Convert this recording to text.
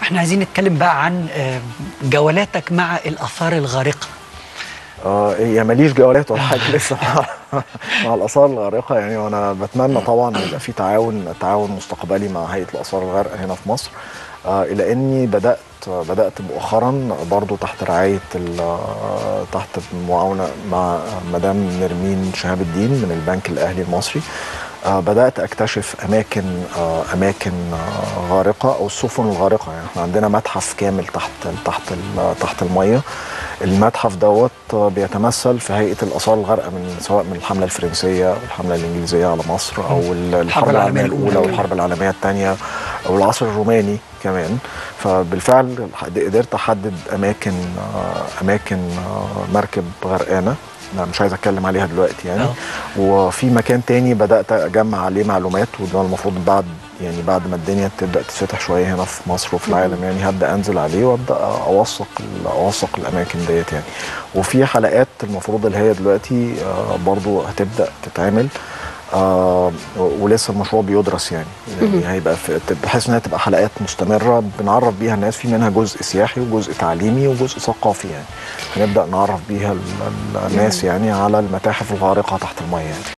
احنا عايزين نتكلم بقى عن آه، جولاتك مع الاثار الغارقه اه هي ماليش جولات ولا حاجه لسه مع, مع الاثار الغارقه يعني وانا بتمنى طبعا يبقى في تعاون تعاون مستقبلي مع هيئه الاثار الغارقه هنا في مصر آه الى اني بدات بدات مؤخرا برضو تحت رعايه ال- تحت المعاونه مع مدام نرمين شهاب الدين من البنك الاهلي المصري آه بدات اكتشف اماكن آه اماكن آه غارقه او السفن الغارقه يعني احنا عندنا متحف كامل تحت تحت ال- تحت الميه المتحف دوت آه، بيتمثل في هيئه الاثار الغارقه من سواء من الحمله الفرنسيه والحمله الانجليزيه على مصر او ال- الحرب العالميه الاولى والحرب العالميه الثانيه او العصر الروماني كمان فبالفعل قدرت احدد اماكن آه، اماكن آه، مركب غرقانه لا مش عايز اتكلم عليها دلوقتي يعني آه. وفي مكان تاني بدات اجمع عليه معلومات وده المفروض بعد يعني بعد ما الدنيا تبدا تتفتح شويه هنا في مصر وفي العالم يعني هبدا انزل عليه وابدا اوثق ال- اوثق الاماكن ديت يعني وفي حلقات المفروض اللي هي دلوقتي آه، برضو هتبدا تتعمل آه ولسه المشروع بيدرس يعني, يعني هيبقى في بحيث انها تبقى حلقات مستمره بنعرف بيها الناس في منها جزء سياحي وجزء تعليمي وجزء ثقافي يعني هنبدا نعرف بيها ال- ال- الناس يعني على المتاحف الغارقه تحت الميه يعني